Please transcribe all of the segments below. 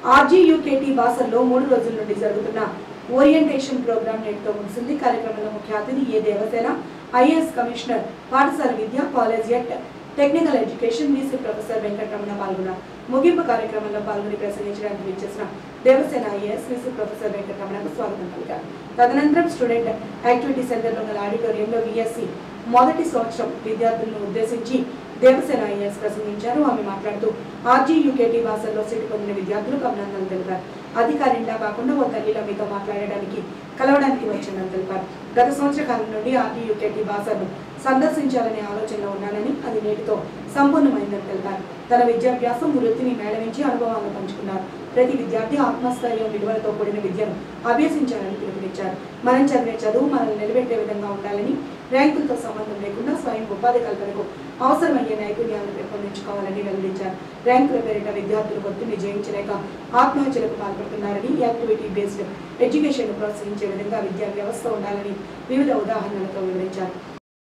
RGUKT బాసల్లో మూడు రోజుల నుండి జరుగుతున్న ఓరియంటేషన్ ప్రోగ్రాం నేటితో ముగిసింది కార్యక్రమంలో ముఖ్య అతిథి ఏ దేవసేన ఐఏఎస్ కమిషనర్ పాఠశాల విద్య college at technical education VC professor Venkataramana పాల్గొన్నారు ముగింపు కార్యక్రమంలో పాల్గొని ప్రసంగించడానికి విచ్చేసిన దేవసేన ఐఏఎస్ వీసీ ప్రొఫెసర్ వెంకటరమణకు స్వాగతం పలికారు తదనంతరం స్టూడెంట్ యాక్టివిటీ సెంటర్లో గల ఆడిటోరియంలో విఎస్సి మొదటి సంవత్సరం విద్యార్థులను ఉద్దేశించి దేవసేన ఐఏఎస్ ప్రసంగించారు ఆమె మాట్లాడుతూ ఆర్జీ యూకేటీ భాషల్లో సీటు పొందిన విద్యార్థులకు అభినందనలు తెలిపారు అధికారిలా కాకుండా ఓ తల్లిలో మీతో మాట్లాడడానికి కలవడానికి వచ్చిందని తెలిపారు గత సంవత్సర కాలం నుండి ఆర్జీ యూకేటీ భాషను సందర్శించాలనే ఆలోచనలో ఉన్నానని అది నేటితో సంపూర్ణమైందని తెలిపారు తన విద్యాభ్యాసం వృత్తిని మేళవించి అనుభవాలను పంచుకున్నారు ప్రతి విద్యార్థి ఆత్మస్థైర్యం విలువలతో కూడిన విద్యను అభ్యసించాలని పిలుపునిచ్చారు మనం చదివే చదువు మనల్ని నిలబెట్టే విధంగా ఉండాలని ర్యాంకులతో సంబంధం లేకుండా స్వయం ఉపాధి కల్పనకు అవసరమయ్యే నైపుణ్యాలను పెంపొందించుకోవాలని వెల్లడించారు ర్యాంకుల పేరిట విద్యార్థులు ఒత్తిడిని జయించలేక ఆత్మహత్యలకు పాల్పడుతున్నారని యాక్టివిటీ బేస్డ్ ఎడ్యుకేషన్ ప్రోత్సహించే విధంగా విద్యా వ్యవస్థ ఉండాలని వివిధ ఉదాహరణలతో వివరించారు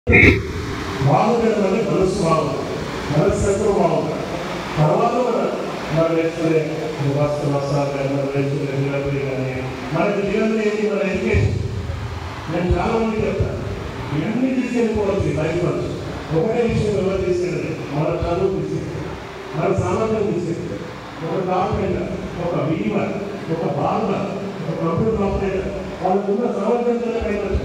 బాగుండడం మనసు బాగుంది మనస్సంతో బాగుంది తర్వాత మన మన నేర్చుకునే వస్తు వస్త్రాలు కానీ మన నేర్చుకునే నిలబడి కానీ మనకి జీవనం ఏంటి మన ఎడ్యుకేషన్ నేను చాలా మంది చెప్తాను ఇవన్నీ తీసుకెళ్ళిపోవచ్చు లైఫ్ నుంచి ఒకటే విషయం ఎవరు తీసుకెళ్ళదు మన చదువు తీసుకెళ్ళి మన సామర్థ్యం తీసుకెళ్ళి ఒక కార్పెంటర్ ఒక వీవర్ ఒక బార్బర్ ఒక కంప్యూటర్ ఆపరేటర్ వాళ్ళకు ఉన్న సామర్థ్యంతో పైకి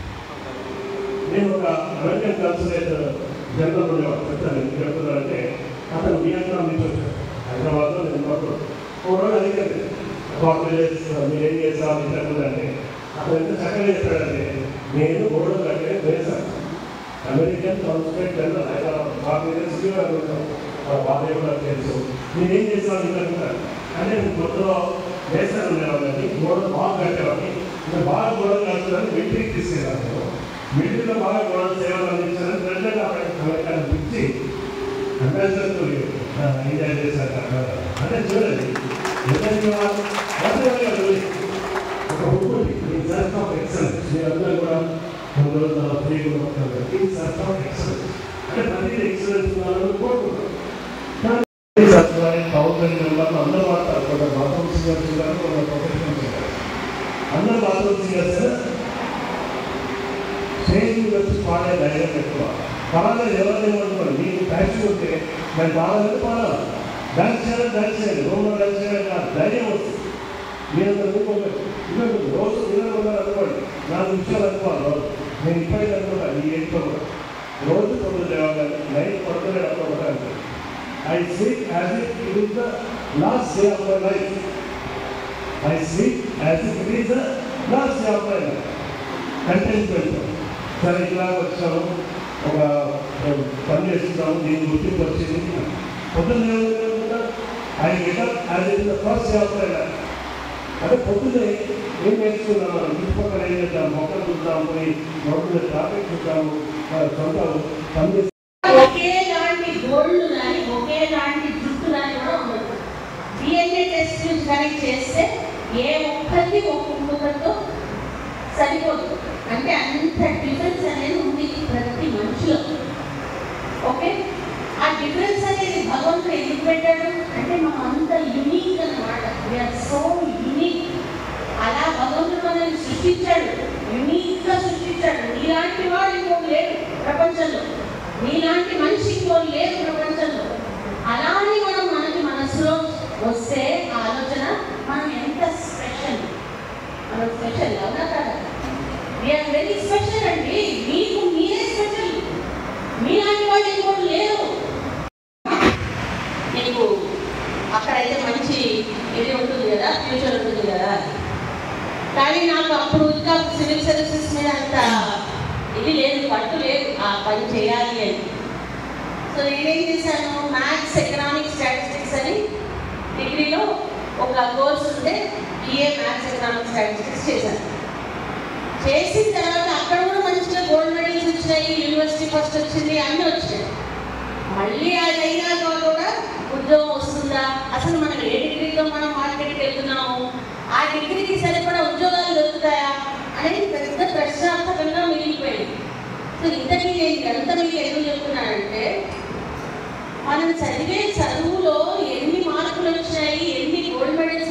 నేను ఒక అమెరికన్ కన్సులేట్ జనరల్ ఉండేవాడు చెప్తాను ఎందుకు చెప్తున్నానంటే అతను వియత్నాం నుంచి వచ్చాడు హైదరాబాద్లో నేను ఉన్నప్పుడు ఓ రోజు అడిగాను అబౌట్ విలేజ్ మీరు ఏం చేస్తాను ఇంతకుముందంటే అతను ఎంత చక్కగా చెప్పాడంటే నేను గోడ కట్టే వేశాను అమెరికన్ కన్సులేట్ జనరల్ హైదరాబాద్ మా విలేజ్కి బాబాయ్ కూడా తెలుసు నేనేం చేస్తాను ఇంతకుముందు అంటే నేను కొత్తలో వేశాను ఉండేవాడిని గోడ బాగా కట్టేవాడిని ఇంకా బాగా గోడ కట్టుదని వెంట్రీకి తీసుకెళ్ళాను మిడిల్లో బాగా గొడవ సేవలు అందించాలని రెండుగా అమెరికాను పిలిచి అంబాసిడర్తో ఎంజాయ్ చేశారు అక్కడ. అంటే చూడండి ఎందుకంటే వాళ్ళు వాస్తవంగా చూడండి. ఒక బుక్ ఉంది ఈ సర్ఫ్ ఆఫ్ ఎక్సలెన్స్ మీరందరూ కూడా కొన్ని రోజుల తర్వాత ఫ్రీ కూడా ఉంటారు ఈ సర్ఫ్ ఆఫ్ ఎక్సలెన్స్ అంటే ప్రతి ఎక్సలెన్స్ ఉండాలని కోరుకుంటారు కానీ సత్వాయి థౌసండ్ మెంబర్లు అందరూ వాడతారు కొంత బాత్రూమ్ సింగర్స్ ఉన్నారు కొంత ప్రొఫెషనల్ సింగర్స్ అందరూ బాత్రూమ్ సింగర్స్ స్టేజ్ మీద వచ్చి పాడే ధైర్యం ఎక్కువ పర్వాలేదు ఎవరు ఏమనుకోండి మీకు ప్యాషన్ ఉంటే నేను బాగాలేదు పాడాలి డాన్స్ చేయాలి డాన్స్ చేయాలి రూమ్లో డాన్స్ చేయాలి కాదు ధైర్యం వస్తుంది మీరు అనుకోలేదు ఇవ్వండి రోజు ఇరవై వందలు అనుకోండి నాలుగు నిమిషాలు అనుకోవాలి రోజు నేను ఇప్పటికీ అనుకుంటాను ఈ ఏజ్లో కూడా రోజు పొద్దు లేవాలి నైట్ పడుకునే అనుకుంటాను I sleep as it it is the last day of my life I sleep as it it is the last day of my life contentment సరే ఇలా వచ్చాము ఒక పని చేస్తున్నాము దీని గుర్తింపు వచ్చింది పొద్దున్న I get up as it the first job అంటే పొద్దున్నే ఏం నేర్చుకున్నాం మనం చుట్టుపక్కల ఏం చేద్దాం మొక్కలు చూద్దాం పోయి రోడ్డు ట్రాఫిక్ చూద్దాము సొంత పని చేసి ఒకేలాంటి గోల్డ్ కానీ ఒకేలాంటి జుట్టు కానీ కూడా ఉండదు డిఎన్ఏ టెస్ట్ కానీ చేస్తే ఏ ఒక్కరికి ఒక్కొక్కరితో సరిపోదు అంటే అంత డిఫరెన్స్ అనేది ఉంది ప్రతి మనిషిలో ఓకే ఆ డిఫరెన్స్ అనేది భగవంతుడు ఎందుకు పెట్టాడు అంటే మనం అంత యునిక్ అన్నమాట వీఆర్ సో యునిక్ అలా భగవంతుడు మనల్ని సృష్టించాడు యునిక్ గా సృష్టించాడు నీలాంటి వాడు ఇంకోటి లేడు ప్రపంచంలో నీలాంటి మనిషి ఇంకోటి లేదు ప్రపంచంలో అలానే మనం మనకి మనసులో వస్తే ఆ ఆలోచన మనం ఎంత స్పెషల్ మనం స్పెషల్ అవునా కదా వీఆర్ వెరీ స్పెషల్ అండి మీకు మీరే స్పెషల్ మీలాంటి వాళ్ళు ఇంకోటి లేరు నీకు అక్కడైతే మంచి ఇది ఉంటుంది కదా ఫ్యూచర్ ఉంటుంది కదా కానీ నాకు అప్పుడు ఇంకా సివిల్ సర్వీసెస్ మీద అంత ఇది లేదు పట్టు లేదు ఆ పని చేయాలి అని సో నేనేం చేశాను మ్యాథ్స్ ఎకనామిక్స్ స్టాటిస్టిక్స్ అని డిగ్రీలో ఒక కోర్స్ ఉంటే బిఏ మ్యాథ్స్ ఎకనామిక్స్ స్టాటిస్టిక్స్ చేశాను చేసిన తర్వాత అక్కడ కూడా మంచిగా గోల్డ్ మెడల్స్ వచ్చినాయి యూనివర్సిటీ ఫస్ట్ వచ్చింది అన్నీ వచ్చినాయి మళ్ళీ అది అయినాక కూడా ఉద్యోగం వస్తుందా అసలు మనం ఏ డిగ్రీతో మనం మార్కెట్కి వెళ్తున్నాము ఆ డిగ్రీకి సరిపడా ఉద్యోగాలు దొరుకుతాయా అనేది పెద్ద ప్రశ్నార్థకంగా మిగిలిపోయింది సో ఇంతకీ నేను ఇదంతా మీకు ఎందుకు చెప్తున్నానంటే మనం చదివే చదువులో ఎన్ని మార్కులు వచ్చినాయి ఎన్ని గోల్డ్ మెడల్స్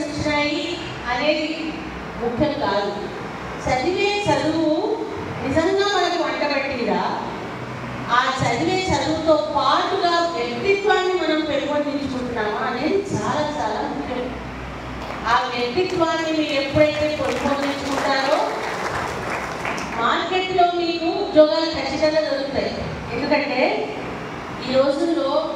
ముఖ్యం కాదు చదివే చదువు నిజంగా మనకు వంట పెట్టిరా ఆ చదివే చదువుతో పాటుగా వ్యక్తిత్వాన్ని మనం పెంపొందించుకుంటున్నామా అనేది చాలా చాలా ముఖ్యం ఆ వ్యక్తిత్వాన్ని మీరు ఎప్పుడైతే పెంపొందించుకుంటారో మార్కెట్లో మీకు ఉద్యోగాలు ఖచ్చితంగా దొరుకుతాయి ఎందుకంటే ఈ రోజుల్లో